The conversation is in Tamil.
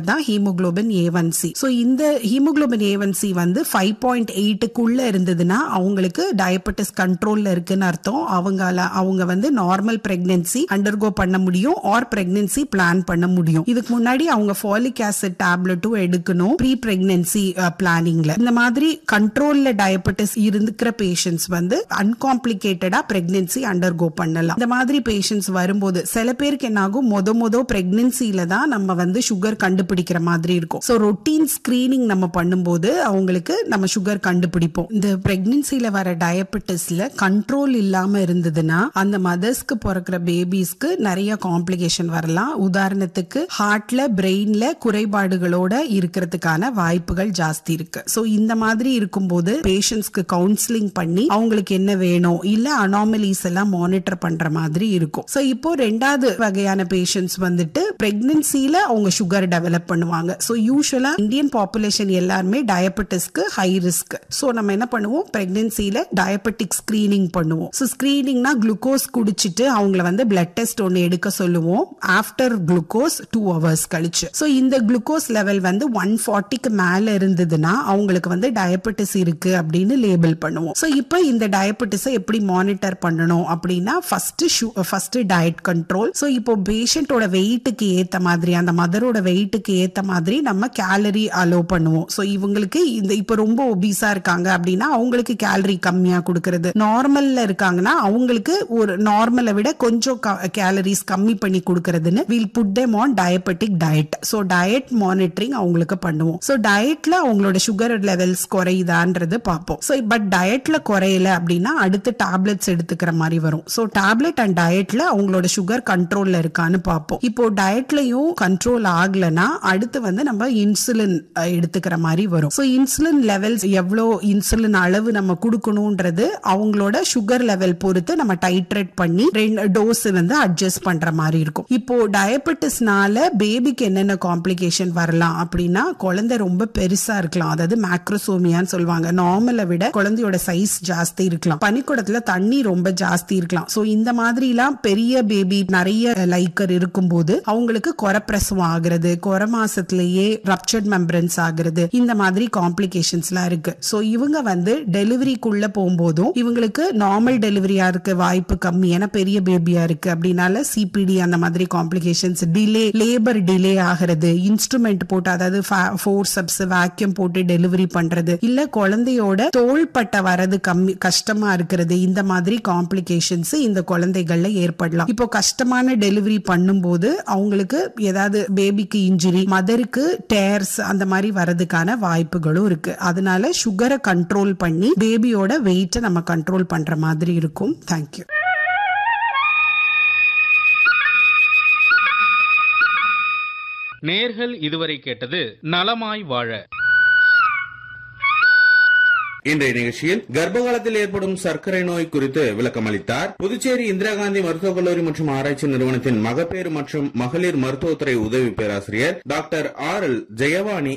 தான் haemoglobin A one C so இந்த ஹீமோகுளோபின் ஏ ஒன் சி வந்து ஃபைவ் பாயிண்ட் எயிட்டுக்குள்ள இருந்ததுன்னா அவங்களுக்கு டயபெட்டிஸ் கண்ட்ரோல்ல இருக்குன்னு அர்த்தம் அவங்களால அவங்க வந்து நார்மல் பிரெக்னன்சி அண்டர்கோ பண்ண முடியும் ஆர் பிரெக்னன்சி பிளான் பண்ண முடியும் இதுக்கு முன்னாடி அவங்க ஃபாலிக் ஆசிட் டேப்லெட்டும் எடுக்கணும் ப்ரீ பிரெக்னன்சி பிளானிங்ல இந்த மாதிரி கண்ட்ரோல்ல டயபெட்டிஸ் இருக்கிற பேஷண்ட்ஸ் வந்து அன்காம்ப்ளிகேட்டடா பிரெக்னன்சி அண்டர்கோ பண்ணலாம் இந்த மாதிரி பேஷண்ட்ஸ் வரும்போது சில பேருக்கு என்ன ஆகும் மொத மொத பிரெக்னன்சில தான் நம்ம வந்து சுகர் கண்டுபிடிக்கிற மாதிரி இருக்கும் ஸோ ரொட்டீன் ஸ்கிரீனிங் நம்ம பண்ணும்போது அவங்களுக்கு நம்ம சுகர் கண்டுபிடிப்போம் இந்த பிரெக்னன்சில வர டயபெட்டிஸ்ல கண்ட்ரோல் இல்லாம இருந்ததுன்னா அந்த மதர்ஸ்க்கு பிறக்கிற பேபிஸ்க்கு நிறைய காம்ப்ளிகேஷன் வரலாம் உதாரணத்துக்கு ஹார்ட்ல பிரெயின்ல குறைபாடுகளோட இருக்கிறதுக்கான வாய்ப்புகள் ஜாஸ்தி இருக்கு ஸோ இந்த மாதிரி இருக்கும்போது பேஷண்ட்ஸ்க்கு கவுன்சிலிங் பண்ணி அவங்களுக்கு என்ன வேணும் இல்ல அனாமலிஸ் எல்லாம் மானிட்டர் பண்ற மாதிரி இருக்கும் ஸோ இப்போ ரெண்டாவது வகையான பேஷண்ட்ஸ் வந்துட்டு பிரெக்னன்சில அவங்க சுகர் டெவலப் பண்ணுவாங்க ஸோ யூஸ்வலா இந்தியன் பாப்புலேஷன் எல்லாருமே டயபெட்டிஸ்க்கு ஹை ரிஸ்க் ஸோ நம்ம என்ன பண்ணுவோம் பிரெக்னன்சில டயபெட்டிக் ஸ்கிரீனிங் பண்ணுவோம் ஸோ ஸ்கிரீனிங்னா குளுக்கோஸ் குடிச்சிட்டு அவங்கள வந்து பிளட் டெஸ்ட் ஒன்று எடுக்க சொல்லுவோம் ஆஃப்டர் குளுக்கோஸ் டூ ஹவர்ஸ் கழிச்சு ஸோ இந்த குளுக்கோஸ் லெவல் வந்து ஒன் ஃபார்ட்டிக்கு மேல இருந்ததுன்னா அவங்களுக்கு வந்து டயபெட்டிஸ் இருக்கு அப்படின்னு லேபிள் பண்ணுவோம் ஸோ இப்போ இந்த டயபெட்டிஸை எப்படி மானிட்டர் பண்ணணும் அப்படின்னா first first diet control so இப்போ பேஷண்டோட வெயிட்டுக்கு ஏத்த மாதிரி அந்த மதரோட வெயிட்டுக்கு ஏத்த மாதிரி நம்ம கேலரி அலோ பண்ணுவோம் ஸோ இவங்களுக்கு இந்த இப்போ ரொம்ப ஒபீஸா இருக்காங்க அப்படின்னா அவங்களுக்கு கேலரி கம்மியா கொடுக்கறது நார்மல்ல இருக்காங்கன்னா அவங்களுக்கு ஒரு நார்மலை விட கொஞ்சம் கேலரிஸ் கம்மி பண்ணி கொடுக்கறதுன்னு will put them on diabetic diet so diet monitoring அவங்களுக்கு பண்ணுவோம் ஸோ டயட்ல அவங்களோட சுகர் லெவல்ஸ் குறையுதான்றது பார்ப்போம் ஸோ பட் டயட்ல குறையல அப்படின்னா அடுத்து டேப்லெட்ஸ் எடுத்துக்கிற மாதிரி வரும் ஸோ டேப்லெட் அண்ட் டயட்ல அவங்களோட சுகர் கண்ட்ரோல்ல இருக்கான்னு பார்ப்போம் இப்போ டயட்லயும் கண்ட்ரோல் ஆகலனா அடுத்து வந்து நம்ம இன்சுலின் எடுத்துக்கிற மாதிரி வரும் ஸோ இன்சுலின் லெவல்ஸ் எவ்வளோ இன்சுலின் அளவு நம்ம கொடுக்கணும்ன்றது அவங்களோட சுகர் லெவல் பொறுத்து நம்ம டைட்ரேட் பண்ணி ரெண்டு டோஸ் வந்து அட்ஜஸ்ட் பண்ற மாதிரி இருக்கும் இப்போ டயபெட்டிஸ்னால பேபிக்கு என்னென்ன காம்ப்ளிகேஷன் வரலாம் அப்படின்னா குழந்தை ரொம்ப பெருசா இருக்கலாம் அதாவது மேக்ரோசோமியான்னு சொல்லுவாங்க நார்மலை விட குழந்தையோட சைஸ் ஜாஸ்தி இருக்கலாம் பனிக்கூடத்துல தண்ணி ரொம்ப ஜாஸ்தி இருக்கலாம் சோ இந்த மாதிரி எல்லாம் பெரிய பேபி நிறைய லைக்கர் இருக்கும்போது அவங்களுக்கு குறப்பிரசவம் ஆகுறது குறை மாசத்திலேயே ரப்சர்ட் மெம்பரன்ஸ் ஆகுறது இந்த மாதிரி காம்ப்ளிகேஷன்ஸ் எல்லாம் இருக்கு சோ இவங்க வந்து டெலிவரிக்குள்ள போகும்போதும் இவங்களுக்கு நார்மல் டெலிவரியா இருக்க வாய்ப்பு கம்மி ஏன்னா பெரிய பேபியா இருக்கு அப்படின்னால சிபிடி அந்த மாதிரி காம்ப்ளிகேஷன்ஸ் டிலே லேபர் டிலே ஆகிறது இன்ஸ்ட்ருமெண்ட் போட்டு அதாவது ஃபோர் சப்ஸ் வேக்யூம் போட்டு டெலிவரி பண்றது இல்ல குழந்தையோட தோள்பட்ட வரது கம்மி கஷ்டமா இருக்கிறது இந்த மாதிரி காம்ப்ளிகேஷன்ஸ் இந்த குழந்தைகள்ல ஏற்படலாம் இப்போ கஷ்டமான டெலிவரி பண்ணும்போது அவங்களுக்கு ஏதாவது பேபிக்கு இன்ஜுரி மதருக்கு டேர்ஸ் அந்த மாதிரி வரதுக்கான வாய்ப்புகளும் இருக்கு அதனால சுகரை கண்ட்ரோல் பண்ணி பேபியோட வெயிட்டை நம்ம கண்ட்ரோல் பண்ற மாதிரி இருக்கும் தேங்க்யூ நேர்கள் இதுவரை கேட்டது நலமாய் வாழ இன்றைய நிகழ்ச்சியில் கர்ப்ப காலத்தில் ஏற்படும் சர்க்கரை நோய் குறித்து விளக்கம் அளித்தார் புதுச்சேரி இந்திரா காந்தி மருத்துவக் கல்லூரி மற்றும் ஆராய்ச்சி நிறுவனத்தின் மகப்பேறு மற்றும் மகளிர் மருத்துவத்துறை உதவி பேராசிரியர் டாக்டர் ஆர் எல் ஜெயவாணி